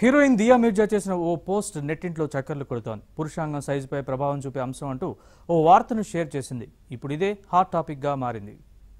heroine దియా మిర్జా చేసిన ఓ post నెట్టింట్లో చక్కర్లు కొడుతోంది పురుషాంగం సైజుపై ప్రభావం చూపే అంశం అంటూ ఓ వార్తను షేర్ చేసింది ఇప్పుడు ఇదే హాట్ టాపిక్గా మారింది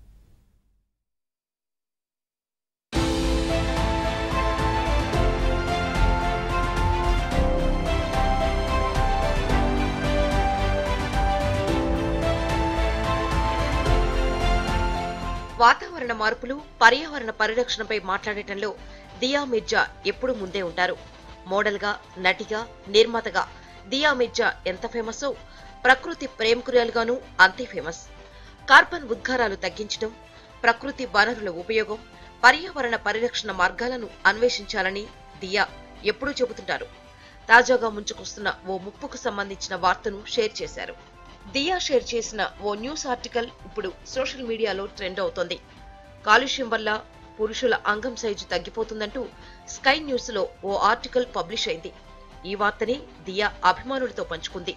వాతావరణ మార్పులు పర్యావరణ పరిరక్షణపై మాట్లాడటంలో దియా మిర్జా ఎప్పుడు ముందే ఉంటారు మోడల్గా నటిగా నిర్మాతగా దియా మిర్జా ఎంత ఫేమసో ప్రకృతి ప్రేమికురాలుగాను అంతే ఫేమస్ కార్బన్ ఉద్గారాలు తగ్గించడం ప్రకృతి వనరుల ఉపయోగం పర్యావరణ పరిరక్షణ మార్గాలను అన్వేషించాలని దియా ఎప్పుడూ చెబుతుంటారు తాజాగా ముంచుకొస్తున్న ఓ ముప్పుకు సంబంధించిన వార్తను షేర్ చేశారు దియా షేర్ చేసిన ఓ న్యూస్ ఆర్టికల్ ఇప్పుడు సోషల్ మీడియాలో ట్రెండ్ అవుతోంది కాలుష్యం వల్ల పురుషుల అంగం సైజు తగ్గిపోతుందంటూ స్కై న్యూస్ లో ఓ ఆర్టికల్ పబ్లిష్ అయింది ఈ వార్తని దియా అభిమానులతో పంచుకుంది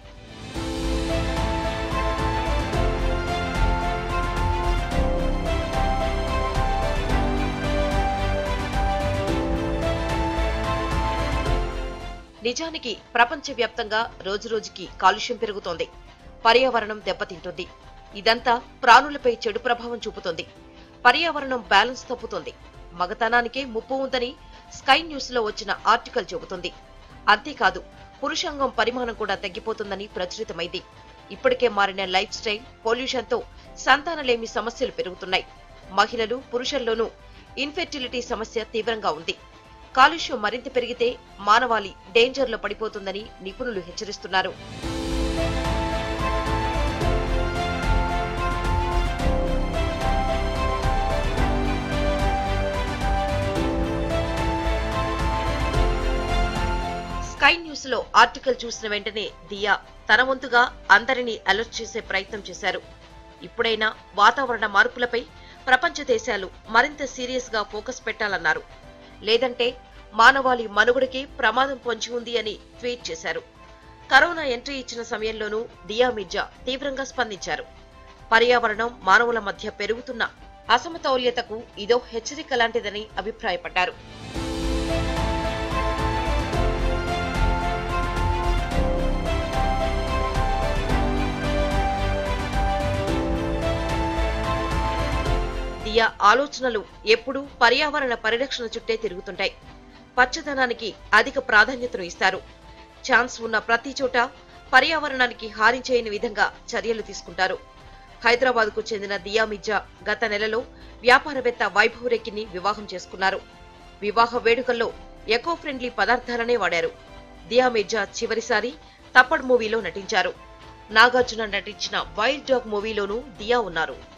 నిజానికి ప్రపంచవ్యాప్తంగా రోజురోజుకి కాలుష్యం పెరుగుతోంది పర్యావరణం దెబ్బతింటుంది ఇదంతా ప్రాణులపై చెడు ప్రభావం చూపుతోంది పర్యావరణం బ్యాలెన్స్ తప్పుతోంది మగతనానికే ముప్పు ఉందని స్కై న్యూస్ లో వచ్చిన ఆర్టికల్ చెబుతుంది అంతేకాదు పురుషాంగం పరిమాణం కూడా తగ్గిపోతుందని ప్రచురితమైంది ఇప్పటికే మారిన లైఫ్ స్టైల్ పొల్యూషన్ తో సంతానలేమి సమస్యలు పెరుగుతున్నాయి మహిళలు పురుషుల్లోనూ ఇన్ఫెర్టిలిటీ సమస్య తీవ్రంగా ఉంది కాలుష్యం మరింత పెరిగితే మానవాళి డేంజర్లో పడిపోతుందని నిపుణులు హెచ్చరిస్తున్నారు స్కై న్యూస్ లో ఆర్టికల్ చూసిన వెంటనే దియా తన వంతుగా అందరినీ అలర్ట్ చేసే ప్రయత్నం చేశారు ఇప్పుడైనా వాతావరణ మార్పులపై ప్రపంచ దేశాలు మరింత సీరియస్ గా ఫోకస్ పెట్టాలన్నారు లేదంటే మానవాళి మనుగడకి ప్రమాదం పొంచి ఉంది అని ట్వీట్ చేశారు కరోనా ఎంట్రీ ఇచ్చిన సమయంలోనూ దియా మిర్జా తీవ్రంగా స్పందించారు పర్యావరణం మానవుల మధ్య పెరుగుతున్న అసమతౌల్యతకు ఇదో హెచ్చరిక లాంటిదని అభిప్రాయపడ్డారు దియా ఆలోచనలు ఎప్పుడూ పర్యావరణ పరిరక్షణ చుట్టే తిరుగుతుంటాయి పచ్చదనానికి అధిక ప్రాధాన్యతను ఇస్తారు ఛాన్స్ ఉన్న ప్రతి చోట పర్యావరణానికి హాని చేయని విధంగా చర్యలు తీసుకుంటారు హైదరాబాద్ కు చెందిన దియా మిర్జా గత నెలలో వ్యాపారవేత్త వైభవ్ రెడ్డిని వివాహం చేసుకున్నారు వివాహ వేడుకల్లో ఎకో ఫ్రెండ్లీ పదార్థాలనే వాడారు దియా మిర్జా చివరిసారి తప్పడ్ మూవీలో నటించారు నాగార్జున నటించిన వైల్డ్ డాగ్ మూవీలోనూ దియా ఉన్నారు